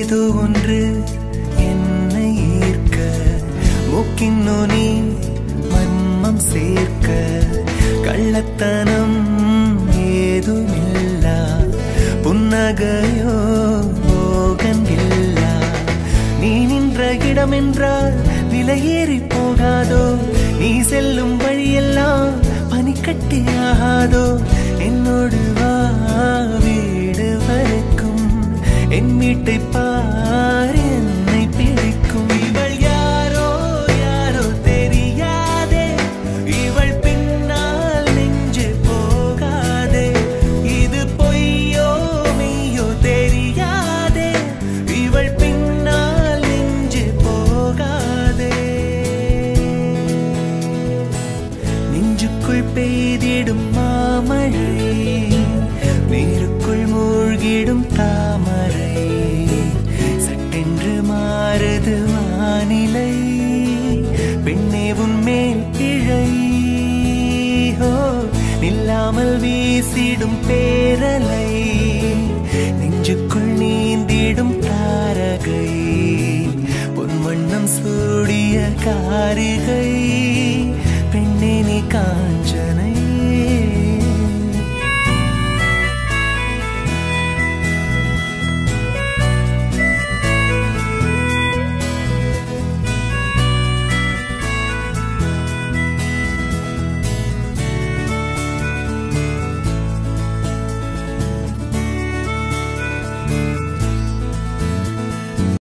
ஏதோ ஒன்று என்னை ஈர்க்க மூக்கின் நுனி மர்மம் சேர்க்க கள்ளத்தனம் ஏதுமில்லா புன்னகையோ மோகன்கில்லா நீ நின்ற இடமென்றால் விலையேறி போகாதோ நீ செல்லும் வழியெல்லாம் பனிக்கட்டி ஆகாதோ என்னோடு வா வீடு வரைக்கும் என் வீட்டை பார் என்னை பிடிக்கும் இவள் யாரோ யாரோ தெரியாதே இவள் பின்னால் நெஞ்சு போகாதே இது பொய்யோ மெய்யோ தெரியாதே இவள் பின்னால் நெஞ்சு போகாதே நெஞ்சுக்குள் பெய்திடும் மாமழை நீருக்குள் மூழ்கிடும் தாமரை சட்டென்று மாறுது வானிலை பெண்ணே உன் மேல் பிழை ஹோ நில்லாமல் வீசிடும் பேரலை நெஞ்சுக்குள் நீந்திடும் தாரகை பொன் வண்ணம் சூடிய காரிகை பெண்ணே நீ காஞ்சன